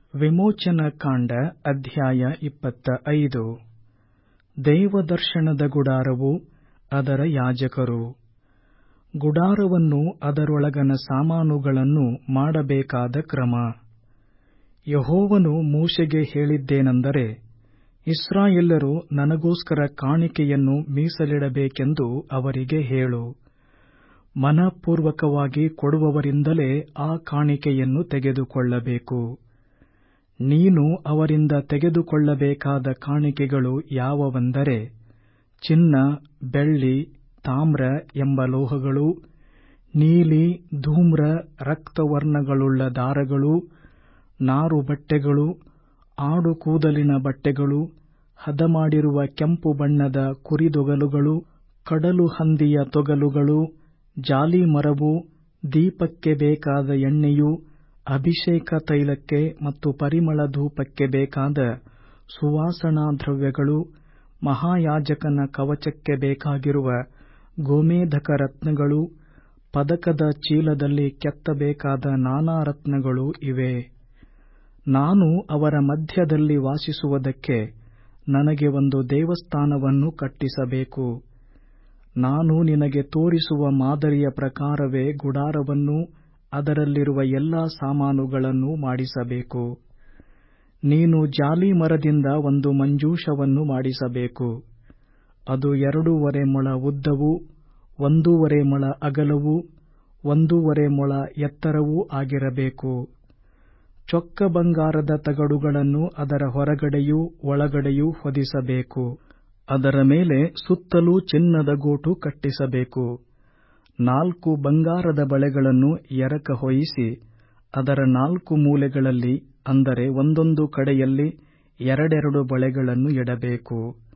ವಿಮೋಚನಕಾಂಡ ಅಧ್ಯಾಯ ಇಪ್ಪತ್ತ ಐದು ದೇವದರ್ಶನದ ಗುಡಾರವು ಅದರ ಯಾಜಕರು ಗುಡಾರವನ್ನೂ ಅದರೊಳಗಣ ಸಾಮಾನುಗಳನ್ನೂ ಮಾಡಬೇಕಾದ ಕ್ರಮ ಯೆಹೋವನು ಮೋಶೆಗೆ ಹೇಳಿದ್ದೇನೆಂದರೆ ಇಸ್ರಾಯೇಲ್ಯರು ನನಗೋಸ್ಕರ ಕಾಣಿಕೆಯನ್ನು ಮೀಸಲಿಡಬೇಕೆಂದು ಅವರಿಗೆ ಹೇಳು ಮನಃಪೂರ್ವಕವಾಗಿ ಕೊಡುವವರಿಂದಲೇ ಆ ಕಾಣಿಕೆಯನ್ನು ತೆಗೆದುಕೊಳ್ಳಬೇಕು ನೀನು ಅವರಿಂದ ತೆಗೆದುಕೊಳ್ಳಬೇಕಾದ ಕಾಣಿಕೆಗಳು ಯಾವುವೆಂದರೆ ಚಿನ್ನ ಬೆಳ್ಳಿ ತಾಮ್ರ ಎಂಬ ಲೋಹಗಳು ನೀಲಿ ಧೂಮ್ರ ರಕ್ತವರ್ಣಗಳುಳ್ಳ ದಾರಗಳು ನಾರುಬಟ್ಟೆಗಳು ಆಡುಕೂದಲಿನ ಬಟ್ಟೆಗಳು ಹದಮಾಡಿರುವ ಕೆಂಪು ಬಣ್ಣದ ಕುರಿದೊಗಲುಗಳು ಕಡಲುಹಂದಿಯ ತೊಗಲುಗಳು ಜಾಲೀಮರವು ದೀಪಕ್ಕೆ ಬೇಕಾದ ಎಣ್ಣೆಯು ಅಭಿಷೇಕ ತೈಲಕ್ಕೆ ಮತ್ತು ಪರಿಮಳಧೂಪಕ್ಕೆ ಬೇಕಾದ ಸುವಾಸನಾದ್ರವ್ಯಗಳು ಮಹಾಯಾಜಕನ ಕವಚಕ್ಕೆ ಬೇಕಾಗಿರುವ ಗೋಮೇಧಕ ರತ್ನಗಳು ಪದಕದ ಚೀಲದಲ್ಲಿ ಕೆತ್ತಬೇಕಾದ ನಾನಾ ರತ್ನಗಳು ಇವೆ ನಾನು ಅವರ ಮಧ್ಯದಲ್ಲಿ ವಾಸಿಸುವುದಕ್ಕೆ ನನಗೆ ಒಂದು ದೇವಸ್ಥಾನವನ್ನು ಕಟ್ಟಿಸಬೇಕು ನಾನು ನಿನಗೆ ತೋರಿಸುವ ಮಾದರಿಯ ಪ್ರಕಾರವೇ ಗುಡಾರವನ್ನೂ ಅದರಲ್ಲಿರುವ ಎಲ್ಲಾ ಸಾಮಾನುಗಳನ್ನೂ ಮಾಡಿಸಬೇಕು ನೀನು ಜಾಲೀಮರದಿಂದ ಒಂದು ಮಂಜೂಷವನ್ನು ಮಾಡಿಸಬೇಕು ಅದು ಎರಡೂವರೆ ಮೊಳ ಉದ್ದವೂ ಒಂದೂವರೆ ಮೊಳ ಅಗಲವೂ ಒಂದೂವರೆ ಮೊಳ ಎತ್ತರವೂ ಆಗಿರಬೇಕು ಚೊಕ್ಕ ಬಂಗಾರದ ತಗಡುಗಳನ್ನು ಅದರ ಹೊರಗಡೆಯೂ ಒಳಗಡೆಯೂ ಹೊದಿಸಬೇಕು ಅದರ ಮೇಲೆ ಸುತ್ತಲೂ ಚಿನ್ನದ ಗೋಟು ಕಟ್ಟಿಸಬೇಕು ನಾಲ್ಕು ಬಂಗಾರದ ಬಳೆಗಳನ್ನು ಎರಕ ಹೊಯಿಸಿ ಅದರ ನಾಲ್ಕು ಮೂಲೆಗಳಲ್ಲಿ ಅಂದರೆ ಒಂದೊಂದು ಕಡೆಯಲ್ಲಿ ಎರಡೆರಡು ಬಳೆಗಳನ್ನು ಇಡಬೇಕು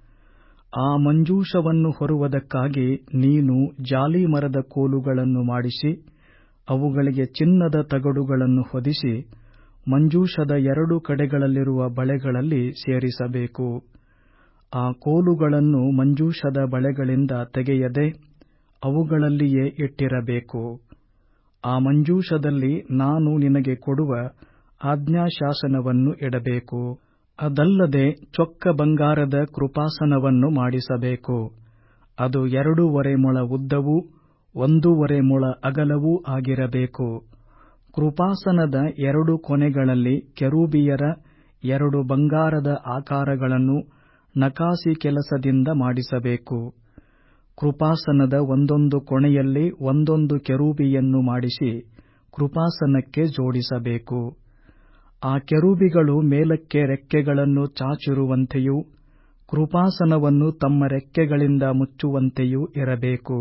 ಆ ಮಂಜೂಷವನ್ನು ಹೊರುವುದಕ್ಕಾಗಿ ನೀನು ಜಾಲೀಮರದ ಕೋಲುಗಳನ್ನು ಮಾಡಿಸಿ ಅವುಗಳಿಗೆ ಚಿನ್ನದ ತಗಡುಗಳನ್ನು ಹೊದಿಸಿ ಮಂಜೂಷದ ಎರಡು ಕಡೆಗಳಲ್ಲಿರುವ ಬಳೆಗಳಲ್ಲಿ ಸೇರಿಸಬೇಕು ಆ ಕೋಲುಗಳನ್ನು ಮಂಜೂಷದ ಬಳೆಗಳಿಂದ ತೆಗೆಯದೆ ಅವುಗಳಲ್ಲಿಯೇ ಇಟ್ಟಿರಬೇಕು ಆ ಮಂಜೂಷದಲ್ಲಿ ನಾನು ನಿನಗೆ ಕೊಡುವ ಆಜ್ಞಾಶಾಸನವನ್ನು ಇಡಬೇಕು ಅದಲ್ಲದೆ ಚೊಕ್ಕ ಬಂಗಾರದ ಕೃಪಾಸನವನ್ನು ಮಾಡಿಸಬೇಕು ಅದು ಎರಡೂವರೆ ಮೊಳ ಉದ್ದವೂ ಒಂದೂವರೆ ಮೊಳ ಅಗಲವೂ ಆಗಿರಬೇಕು ಕೃಪಾಸನದ ಎರಡು ಕೊನೆಗಳಲ್ಲಿ ಕೆರೂಬಿಯರ ಎರಡು ಬಂಗಾರದ ಆಕಾರಗಳನ್ನು ನಕಾಸಿ ಕೆಲಸದಿಂದ ಮಾಡಿಸಬೇಕು ಕೃಪಾಸನದ ಒಂದೊಂದು ಕೊನೆಯಲ್ಲಿ ಒಂದೊಂದು ಕೆರೂಬಿಯನ್ನು ಮಾಡಿಸಿ ಕೃಪಾಸನಕ್ಕೆ ಜೋಡಿಸಬೇಕು ಆ ಕೆರೂಬಿಗಳು ಮೇಲಕ್ಕೆ ರೆಕ್ಕೆಗಳನ್ನು ಚಾಚಿರುವಂತೆಯೂ ಕೃಪಾಸನವನ್ನು ತಮ್ಮ ರೆಕ್ಕೆಗಳಿಂದ ಮುಚ್ಚುವಂತೆಯೂ ಇರಬೇಕು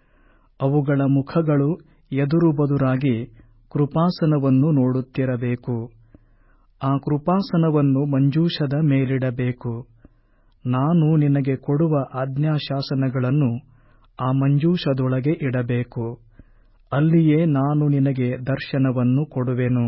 ಅವುಗಳ ಮುಖಗಳು ಎದುರುಬದುರಾಗಿ ಕೃಪಾಸನವನ್ನು ನೋಡುತ್ತಿರಬೇಕು ಆ ಕೃಪಾಸನವನ್ನು ಮಂಜೂಷದ ಮೇಲಿಡಬೇಕು ನಾನು ನಿನಗೆ ಕೊಡುವ ಆಜ್ಞಾಶಾಸನಗಳನ್ನು ಆ ಮಂಜೂಷದೊಳಗೆ ಇಡಬೇಕು ಅಲ್ಲಿಯೇ ನಾನು ನಿನಗೆ ದರ್ಶನವನ್ನು ಕೊಡುವೆನು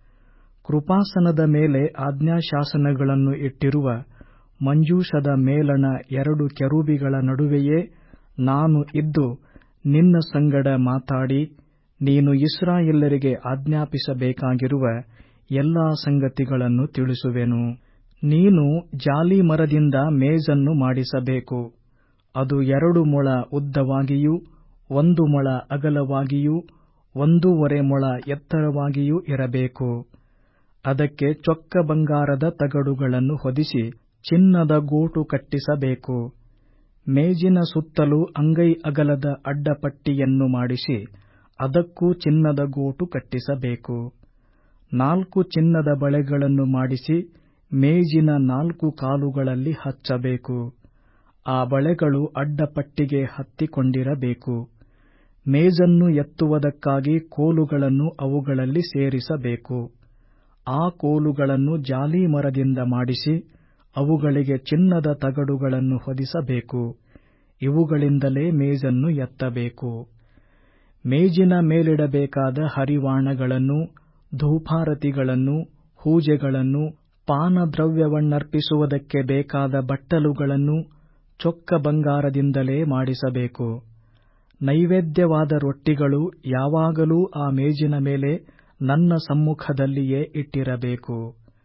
ಕೃಪಾಸನದ ಮೇಲೆ ಆಜ್ಞಾಶಾಸನಗಳನ್ನು ಇಟ್ಟಿರುವ ಮಂಜೂಷದ ಮೇಲಣ ಎರಡು ಕೆರೂಬಿಗಳ ನಡುವೆಯೇ ನಾನು ಇದ್ದು ನಿನ್ನ ಸಂಗಡ ಮಾತಾಡಿ ನೀನು ಇಸ್ರಾಯೇಲ್ಯರಿಗೆ ಆಜ್ಞಾಪಿಸಬೇಕಾಗಿರುವ ಎಲ್ಲಾ ಸಂಗತಿಗಳನ್ನು ತಿಳಿಸುವೆನು ನೀನು ಜಾಲೀಮರದಿಂದ ಮೇಜನ್ನು ಮಾಡಿಸಬೇಕು ಅದು ಎರಡು ಮೊಳ ಉದ್ದವಾಗಿಯೂ ಒಂದು ಮೊಳ ಅಗಲವಾಗಿಯೂ ಒಂದೂವರೆ ಮೊಳ ಎತ್ತರವಾಗಿಯೂ ಇರಬೇಕು ಅದಕ್ಕೆ ಚೊಕ್ಕ ಬಂಗಾರದ ತಗಡುಗಳನ್ನು ಹೊದಿಸಿ ಚಿನ್ನದ ಗೋಟು ಕಟ್ಟಿಸಬೇಕು ಮೇಜಿನ ಸುತ್ತಲೂ ಅಂಗೈ ಅಗಲದ ಅಡ್ಡಪಟ್ಟಿಯನ್ನು ಮಾಡಿಸಿ ಅದಕ್ಕೂ ಚಿನ್ನದ ಗೋಟು ಕಟ್ಟಿಸಬೇಕು ನಾಲ್ಕು ಚಿನ್ನದ ಬಳೆಗಳನ್ನು ಮಾಡಿಸಿ ಮೇಜಿನ ನಾಲ್ಕು ಕಾಲುಗಳಲ್ಲಿ ಹಚ್ಚಬೇಕು ಆ ಬಳೆಗಳು ಅಡ್ಡಪಟ್ಟಿಗೆ ಹತ್ತಿಕೊಂಡಿರಬೇಕು ಮೇಜನ್ನು ಎತ್ತುವುದಕ್ಕಾಗಿ ಕೋಲುಗಳನ್ನು ಅವುಗಳಲ್ಲಿ ಸೇರಿಸಬೇಕು ಆ ಕೋಲುಗಳನ್ನು ಜಾಲೀಮರದಿಂದ ಮಾಡಿಸಿ ಅವುಗಳಿಗೆ ಚಿನ್ನದ ತಗಡುಗಳನ್ನು ಹೊದಿಸಬೇಕು ಇವುಗಳಿಂದಲೇ ಮೇಜನ್ನು ಎತ್ತಬೇಕು ಮೇಜಿನ ಮೇಲಿಡಬೇಕಾದ ಹರಿವಾಣಗಳನ್ನು ಧೂಪಾರತಿಗಳನ್ನು ಹೂಜೆಗಳನ್ನು ಪಾನದ್ರವ್ಯವನ್ನರ್ಪಿಸುವುದಕ್ಕೆ ಬೇಕಾದ ಬಟ್ಟಲುಗಳನ್ನು ಚೊಕ್ಕ ಬಂಗಾರದಿಂದಲೇ ಮಾಡಿಸಬೇಕು ನೈವೇದ್ಯವಾದ ರೊಟ್ಟಿಗಳು ಯಾವಾಗಲೂ ಆ ಮೇಜಿನ ಮೇಲೆ ನನ್ನ ಸಮ್ಮುಖದಲ್ಲಿಯೇ ಇಟ್ಟಿರಬೇಕು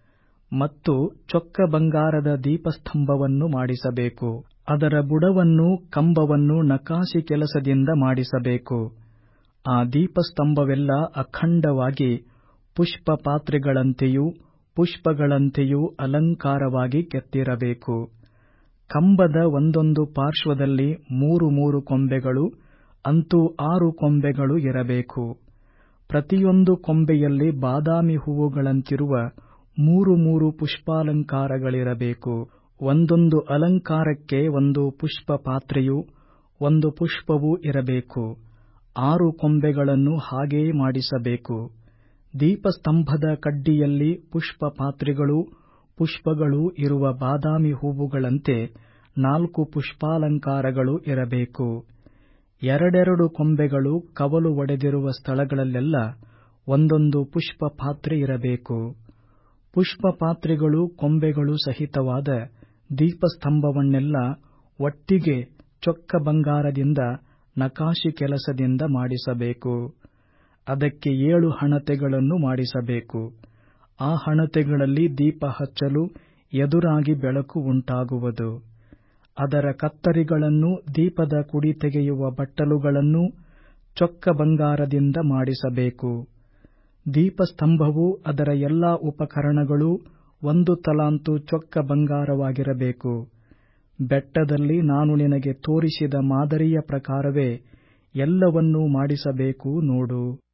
ಮತ್ತು ಚೊಕ್ಕ ಬಂಗಾರದ ದೀಪಸ್ತಂಭವನ್ನು ಮಾಡಿಸಬೇಕು ಅದರ ಬುಡವನ್ನೂ ಕಂಬವನ್ನೂ ನಕಾಸಿ ಕೆಲಸದಿಂದ ಮಾಡಿಸಬೇಕು ಆ ದೀಪಸ್ತಂಭವೆಲ್ಲ ಅಖಂಡವಾಗಿ ಪುಷ್ಪ ಪಾತ್ರೆಗಳಂತೆಯೂ ಪುಷ್ಪಗಳಂತೆಯೂ ಅಲಂಕಾರವಾಗಿ ಕೆತ್ತಿರಬೇಕು ಕಂಬದ ಒಂದೊಂದು ಪಾರ್ಶ್ವದಲ್ಲಿ ಮೂರು ಮೂರು ಕೊಂಬೆಗಳು ಅಂತೂ ಆರು ಕೊಂಬೆಗಳು ಇರಬೇಕು ಪ್ರತಿಯೊಂದು ಕೊಂಬೆಯಲ್ಲಿ ಬಾದಾಮಿ ಹೂವುಗಳಂತಿರುವ ಮೂರು ಮೂರು ಪುಷ್ಪಾಲಂಕಾರಗಳಿರಬೇಕು ಒಂದೊಂದು ಅಲಂಕಾರಕ್ಕೆ ಒಂದು ಪುಷ್ಪ ಪಾತ್ರೆಯೂ ಒಂದು ಪುಷ್ಪವೂ ಇರಬೇಕು ಆರು ಕೊಂಬೆಗಳನ್ನು ಹಾಗೇ ಮಾಡಿಸಬೇಕು ದೀಪಸ್ತಂಭದ ಕಡ್ಡಿಯಲ್ಲಿ ಪುಷ್ಪ ಪಾತ್ರೆಗಳೂ ಪುಷ್ಪಗಳೂ ಇರುವ ಬಾದಾಮಿ ಹೂವುಗಳಂತೆ ನಾಲ್ಕು ಪುಷ್ಪಾಲಂಕಾರಗಳು ಇರಬೇಕು ಎರಡೆರಡು ಕೊಂಬೆಗಳು ಕವಲು ಒಡೆದಿರುವ ಸ್ಥಳಗಳಲ್ಲೆಲ್ಲ ಒಂದೊಂದು ಪುಷ್ಪ ಪಾತ್ರೆ ಇರಬೇಕು ಪುಷ್ಪ ಪಾತ್ರೆಗಳು ಕೊಂಬೆಗಳು ಸಹಿತವಾದ ದೀಪಸ್ತಂಭವನ್ನೆಲ್ಲ ಒಟ್ಟಿಗೆ ಚೊಕ್ಕ ಬಂಗಾರದಿಂದ ನಕಾಶಿ ಕೆಲಸದಿಂದ ಮಾಡಿಸಬೇಕು ಅದಕ್ಕೆ ಏಳು ಹಣತೆಗಳನ್ನು ಮಾಡಿಸಬೇಕು ಆ ಹಣತೆಗಳಲ್ಲಿ ದೀಪ ಹಚ್ಚಲು ಎದುರಾಗಿ ಬೆಳಕು ಉಂಟಾಗುವುದು ಅದರ ಕತ್ತರಿಗಳನ್ನೂ ದೀಪದ ಕುಡಿ ತೆಗೆಯುವ ಬಟ್ಟಲುಗಳನ್ನೂ ಚೊಕ್ಕ ಬಂಗಾರದಿಂದ ಮಾಡಿಸಬೇಕು ದೀಪಸ್ತಂಭವೂ ಅದರ ಎಲ್ಲಾ ಉಪಕರಣಗಳೂ ಒಂದು ತಲಾಂತು ಚೊಕ್ಕ ಬಂಗಾರವಾಗಿರಬೇಕು ಬೆಟ್ಟದಲ್ಲಿ ನಾನು ನಿನಗೆ ತೋರಿಸಿದ ಮಾದರಿಯ ಪ್ರಕಾರವೇ ಎಲ್ಲವನ್ನೂ ಮಾಡಿಸಬೇಕು ನೋಡು